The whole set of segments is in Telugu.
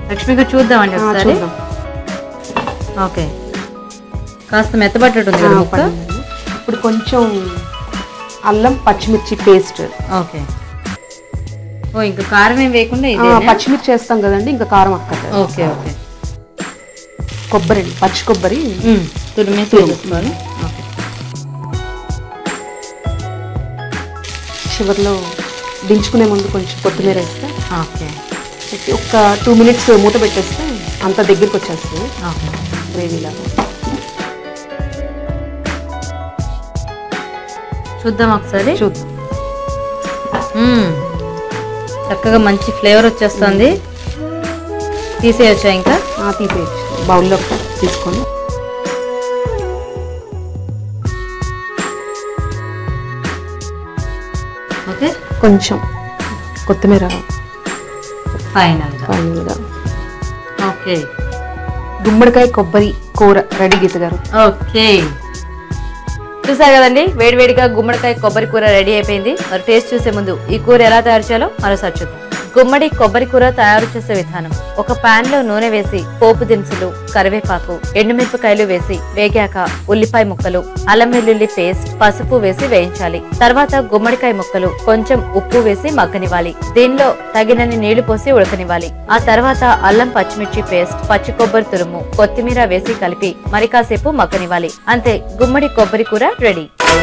లక్ష్మి గారు చూద్దామండి ఆ, ఒకసారి చూద్దాం ఓకే కాస్త మెత్తబట్టేటుంది కదా ఆ, ముక్క పడిందండి. ఇప్పుడు కొంచెం అల్లం పచ్చిమిర్చి పేస్ట్ ఓకే ఓ ఇంకా కారం ఏం వేయకుండా ఆ, ఇదే పచ్చిమిర్చి వేస్తాం కదండి ఇంకా కారం అక్కర్లేదు ఓకే ఓకే కొబ్బరి అండి పచ్చి కొబ్బరి తురిమేసి వేసుకోవాలి ఓకే చివరిలో దించుకునే ముందు కొంచెం కొత్తిమీర వేస్తే ఓకే పెట్టి ఒక టూ మినిట్స్ మూత పెట్టేస్తే అంత దగ్గరికి వచ్చేస్తుంది ఓకే గ్రేవీ లాగా చూద్దాం ఒకసారి చూద్దాం మ్మ్. చక్కగా మంచి ఫ్లేవర్ వచ్చేస్తుంది తీసేయచ్చా ఇంకా ఆ, తీసేయచ్చు బౌల్లో తీసుకొని ఓకే కొంచెం కొత్తిమీర ఫైనల్గా ఫైనల్గా ఓకే గుమ్మడికాయ కొబ్బరి కూర రెడీ గీత గారు ఓకే చూసారు కదండి వేడివేడిగా గుమ్మడికాయ కొబ్బరి కూర రెడీ అయిపోయింది మరి టేస్ట్ చూసే ముందు ఈ కూర ఎలా తయారు చేయాలో మరోసారి చూద్దాం గుమ్మడి కొబ్బరి కూర తయారు చేసే విధానం ఒక పాన్ లో నూనె వేసి పోపు దినుసులు కరివేపాకు ఎండుమిరపకాయలు వేసి వేగాక ఉల్లిపాయ ముక్కలు అల్లం వెల్లుల్లి పేస్ట్ పసుపు వేసి వేయించాలి తర్వాత గుమ్మడికాయ ముక్కలు కొంచెం ఉప్పు వేసి మగ్గనివ్వాలి దీనిలో తగినన్ని నీళ్లు పోసి ఉడకనివ్వాలి ఆ తర్వాత అల్లం పచ్చిమిర్చి పేస్ట్ పచ్చి కొబ్బరి తురుము కొత్తిమీర వేసి కలిపి మరి కాసేపు మగ్గనివ్వాలి అంతే గుమ్మడి కొబ్బరి కూర రెడీ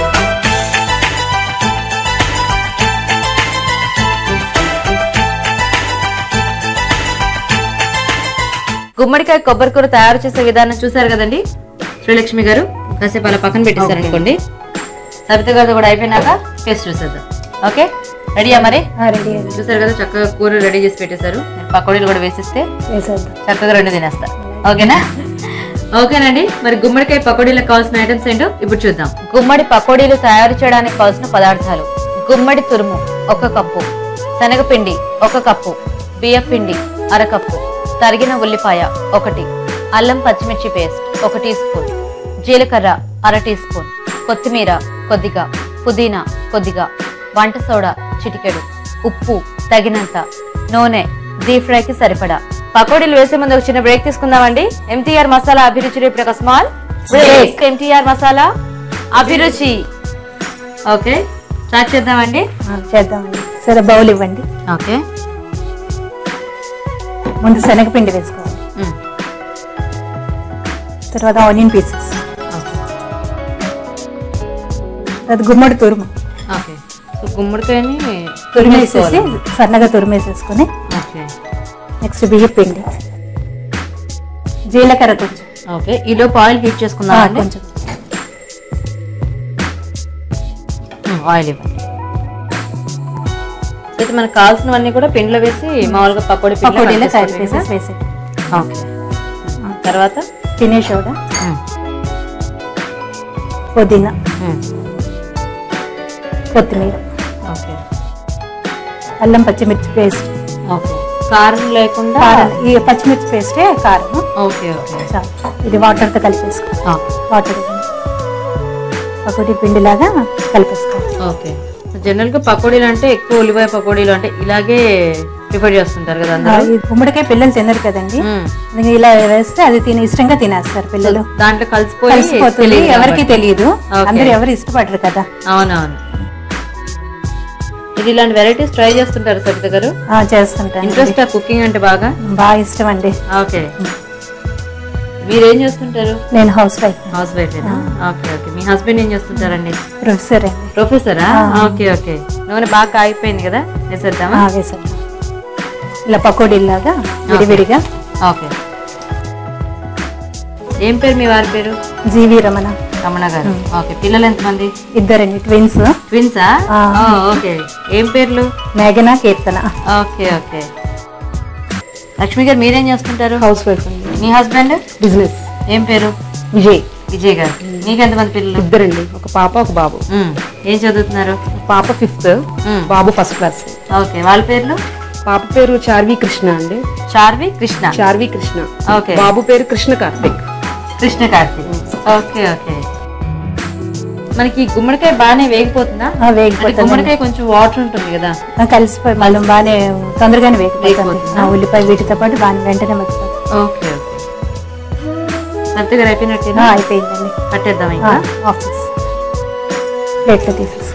గుమ్మడికాయ కొబ్బరి కూర తయారు చేసే విధానం చూసారు కదండి శ్రీలక్ష్మి గారు కాసేపు అలా పక్కన పెట్టేశారు అనుకోండి సవిత గారు కూడా అయిపోయినాక టేస్ట్ చూసేద్దాం ఓకే రెడీయా మరి రెడీ అండి చూసారు కదా చక్కగా కూర రెడీ చేసి పెట్టేశారు నేను పకోడీలు కూడా వేసిస్తే వేసేద్దాం చక్కగా రెండు తినేస్తా ఓకేనా ఓకేనండి మరి గుమ్మడికాయ పకోడీలకు కావాల్సిన ఐటమ్స్ ఏంటో ఇప్పుడు చూద్దాం గుమ్మడి పకోడీలు తయారు చేయడానికి కావాల్సిన పదార్థాలు గుమ్మడి తురుము ఒక కప్పు శనగపిండి ఒక కప్పు బియ్యం పిండి అరకప్పు తరిగిన ఉల్లిపాయ ఒకటి అల్లం పచ్చిమిర్చి పేస్ట్ ఒక టీ స్పూన్ జీలకర్ర అర టీ స్పూన్ కొత్తిమీర కొద్దిగా పుదీనా కొద్దిగా వంట సోడా చిటికెడు ఉప్పు తగినంత నూనె డీప్ ఫ్రై కి సరిపడా పకోడీలు వేసే ముందు ఒక చిన్న బ్రేక్ తీసుకుందామండి ఎంటీఆర్ మసాలా అభిరుచి ఇప్పుడు ఒక స్మాల్ బ్రేక్ ఎంటీఆర్ మసాలా అభిరుచి ఓకే స్టార్ట్ చేద్దామండి ఆ, చేద్దామండి సరే బౌల్ ఇవ్వండి ఓకే ముందు శనగపిండి వేసుకోవాలి తర్వాత ఆనియన్ పీసెస్ తర్వాత గుమ్మడి తురుము ఓకే సో గుమ్మడికాయని తురిమేసేసి సన్నగా తురిమేసేసుకొని ఓకే నెక్స్ట్ బియ్యం పిండి జీలకర్ర కొంచెం ఓకే ఈలో ఆయిల్ హీట్ ఆ, చేసుకుందాం అండి కొంచెం ఆయిల్ ఇవ్వండి అయితే మనకు కావాల్సినవన్నీ కూడా పిండిలో వేసి మామూలుగా పకోడీ పిండిలో పకోడీలో తయారు కలిపేసుకోవడమేనా? చేసేసి వేసే ఓకే తర్వాత తినే సోడా ఉమ్, పుదీనా ఉమ్, కొత్తిమీర ఓకే అల్లం పచ్చిమిర్చి పేస్ట్ ఓకే కారం లేకుండా కారం ఈ పచ్చిమిర్చి పేస్టే కారం ఓకే ఓకే చాలు ఇది వాటర్తో కలిపేసుకో ఓకే వాటర్ పకోడీ పిండిలాగా కలిపేసుకోవాలి ఓకే జనరల్ గా పకోడీలు అంటే ఎక్కువ ఉల్లిపాయ పకోడీలు అంటే ఇలాగే ప్రిఫర్ చేస్తుంటారు కదా ఆ, అందరూ ఈ గుమ్మడికాయ పిల్లలు తినరు కదండి మ్మ్. అందుకే ఇలా వేస్తే అది తిని ఇష్టంగా తినేస్తారు పిల్లలు దాంట్లో కలిసిపోయి కలిసిపోతుంది తెలియదు ఎవరికి కాబట్టి. తెలియదు ఓకే. అందరు ఎవరు ఇష్టపడరు కదా అవునవును ఇది ఇలాంటి వెరైటీస్ ట్రై చేస్తుంటారు సరిత గారు ఆ, చేస్తుంటాను ఇంట్రెస్ట్ ఆ కుకింగ్ అంటే బాగా బాగా ఇష్టం అండి ఓకే మీరేం చేస్తుంటారు నేను house wife house wife okay okay మీ హస్బెండ్ ఏం చేస్తుంటారండి ప్రొఫెసర్ అండి ప్రొఫెసరా ఓకే ఓకే నూనె బాగా కాగిపోయింది కదా వేసేద్దామా ఆ, వేశాను ఇలా పకోడీలాగా విడివిడిగా ఓకే ఏం పేరు మీ వారి పేరు జీవి రమణ రమణ గారు ఓకే పిల్లలు ఎంతమంది ఇద్దరండి ట్విన్స్ ట్విన్సా ఆ. ఓకే ఏం పేర్లు మేఘన కీర్తన ఓకే ఓకే లక్ష్మి గారు మీరేం చేస్తుంటారు హౌస్ వైఫ్ అండి మీ హస్బెండ్ బిజినెస్ ఏం పేరు విజయ్ విజయ్ గారు మీకెంతమంది పిల్లలు ఇద్దరండి ఒక పాప ఒక బాబు మ్మ్. ఏం చదువుతున్నారు పాప ఫిఫ్త్ మ్మ్. బాబు ఫస్ట్ క్లాస్ ఓకే వాళ్ళ పేర్లు పాప పేరు చార్వి కృష్ణ అండి చార్వి కృష్ణ చార్వి కృష్ణ ఓకే బాబు పేరు కృష్ణ కార్తిక్ కృష్ణ కార్తీక్ ఓకే ఓకే మనకి ఈ గుమ్మడికాయ బాగానే వేగిపోతుందా ఆ, అంటే వేగిపోతుంది గుమ్మడికాయ కొంచెం వాటర్ ఉంటుంది కదా ఆ, కలిసిపోయి మళ్ళీ బాగానే తొందరగానే వేగిపోతుంది వేగిపోతుందా? ఆ, ఉల్లిపాయ వీటితో పాటు బాగా వెంటనే మగ్గిపోతుంది ఓకే ఓకే మెత్తగా అయిపోయినట్టేనా ఆ, అయిపోయిందండి కట్టేద్దాం ఇంకా ఆఫీస్ ప్లేట్లో తీసేసి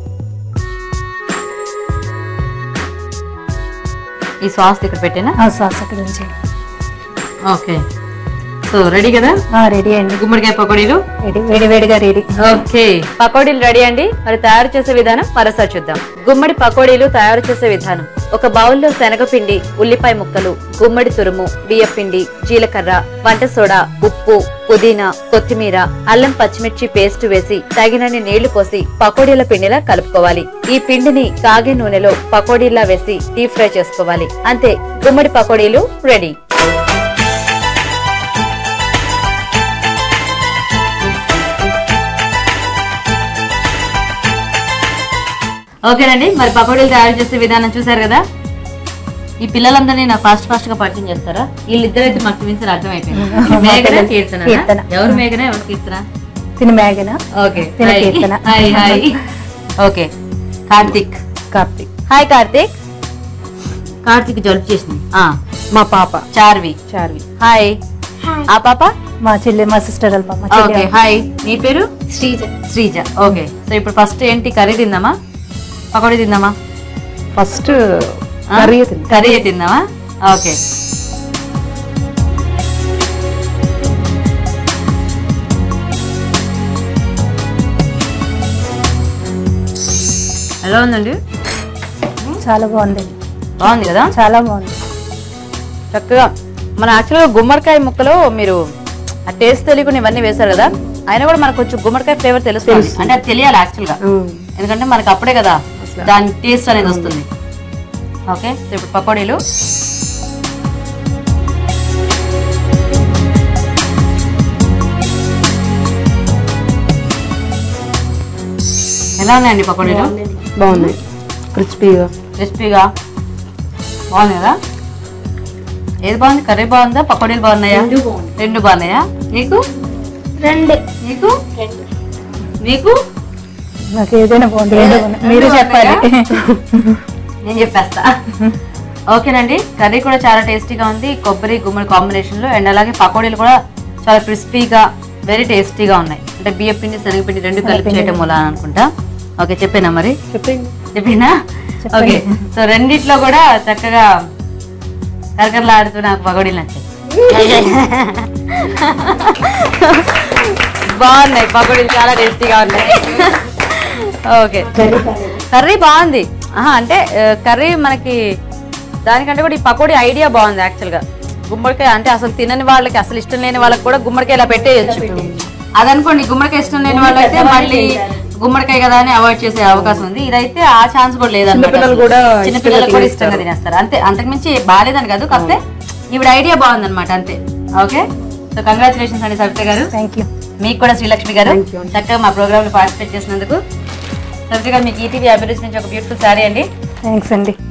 ఈ సాస్ ఇక్కడ పెట్టేనా ఆ, సాస్ అక్కడ నుంచి ఓకే సో రెడీ కదా రెడీ అండి గుమ్మడికాయ పకోడీలు రెడీ వేడి వేడిగా రెడీ ఓకే పకోడీలు రెడీ అండి మరి తయారు చేసే విధానం మరోసారి చూద్దాం గుమ్మడి పకోడీలు తయారు చేసే విధానం ఒక బౌల్లో శనగపిండి ఉల్లిపాయ ముక్కలు గుమ్మడి తురుము బియ్యపిండి జీలకర్ర వంట సోడా ఉప్పు పుదీనా కొత్తిమీర అల్లం పచ్చిమిర్చి పేస్ట్ వేసి తగినన్ని నీళ్లు పోసి పకోడీల పిండిలా కలుపుకోవాలి ఈ పిండిని కాగే నూనెలో పకోడీలా వేసి డీప్ ఫ్రై చేసుకోవాలి అంతే గుమ్మడి పకోడీలు రెడీ ఓకేనండి మరి పకోడీలు తయారు చేసే విధానం చూసారు కదా ఈ పిల్లలందరినీ నాకు ఫాస్ట్ ఫాస్ట్ గా పరిచయం చేస్తారా వీళ్ళిద్దరైతే మాకు చూపించారు అర్థమైపోయింది మేఘన కీర్తన కీర్తన. ఎవరు మేఘన ఎవరు కీర్తన తిని మేఘన ఓకే తిన hi. Keerthana. Hi hi okay Karthik Karthik hi Karthik Karthik జలుబు చేసింది ఆ మా పాప చార్వి చార్వి హాయ్ ఆ పాప మా చెల్లి మా సిస్టర్ అల్ప మా ఓకే చెల్లి హాయ్ నీ పేరు శ్రీజ శ్రీజ ఓకే సో ఇప్పుడు ఫస్ట్ ఏంటి కర్రీ తిందామా పకోడీ తిందామా ఫస్ట్ ఆ? కర్రీ కర్రీ తిందామా ఓకే ఎలా ఉందండి చాలా బాగుంది బాగుంది కదా చాలా బాగుంది చక్కగా మన యాక్చువల్గా గుమ్మడికాయ ముక్కలో మీరు ఆ టేస్ట్ తెలియకుండా ఇవన్నీ వేశారు కదా అయినా కూడా మనకు కొంచెం గుమ్మడికాయ ఫ్లేవర్ తెలుస్తుంది అంటే అది తెలియాలి యాక్చువల్గా ఎందుకంటే మనకి అప్పుడే కదా దాని టేస్ట్ అనేది వస్తుంది ఓకే సో ఇప్పుడు పకోడీలు ఎలా ఉన్నాయండి పకోడీలు బాగున్నాయి క్రిస్పీగా క్రిస్పీగా బాగుంది కదా ఏది బాగుంది కర్రీ బాగుందా పకోడీలు బాగున్నాయా రెండు బాగున్నాయా నీకు రెండు నీకు నీకు నాకు ఏదైనా బాగుంది రెండు బాగున్నాయి. మీరు చెప్పాలి నేను చెప్పేస్తా ఓకేనండి కర్రీ కూడా చాలా టేస్టీగా ఉంది కొబ్బరి గుమ్మడి కాంబినేషన్ లో అండ్ అలాగే పకోడీలు కూడా చాలా క్రిస్పీగా వెరీ టేస్టీగా ఉన్నాయి అంటే బియ్య పిండి శనగపిండి రెండు కలిపి చేయటం వల్ల అనుకుంటా ఓకే చెప్పేనా మరి చెప్పింది చెప్పినా ఓకే సో రెండిట్లో కూడా చక్కగా కరకరలాడుతూ నాకు పకోడీలు నచ్చాయి బాగున్నాయి పకోడీలు చాలా టేస్టీగా ఉన్నాయి ఓకే కర్రీ బాగుంది ఆహా, అంటే ఆ, కర్రీ మనకి దానికంటే కూడా ఈ పకోడీ ఐడియా బాగుంది యాక్చువల్గా గుమ్మడికాయ అంటే అసలు తినని వాళ్ళకి అసలు ఇష్టం లేని వాళ్ళకి కూడా గుమ్మడికాయ ఇలా పెట్టేయచ్చు అదనుకోండి గుమ్మడికాయ ఇష్టం లేని వాళ్ళైతే మళ్ళీ గుమ్మడికాయ కదా అని అవాయిడ్ చేసే అవకాశం ఉంది ఇదైతే ఆ ఛాన్స్ కూడా లేదన్నమాట చిన్నపిల్లలు అసలు. కూడా చిన్నపిల్లలు కూడా ఇష్టంగా ఇష్టంగా తినేస్తారు అంతే అంతకుమించి బాగాలేదని కాదు కాకపోతే ఈవిడ ఐడియా బాగుందన్నమాట అంతే ఓకే సో కంగ్రాచులేషన్స్ అండి సవిత గారు థ్యాంక్ యూ మీకు కూడా శ్రీలక్ష్మి గారు Thank you. చక్కగా మా ప్రోగ్రామ్ లో పార్టిసిపేట్ చేసినందుకు సవిత గారు మీకు ఈటీవీ అభిరుచి నుంచి ఒక బ్యూటిఫుల్ శారీ అండి థ్యాంక్స్ అండి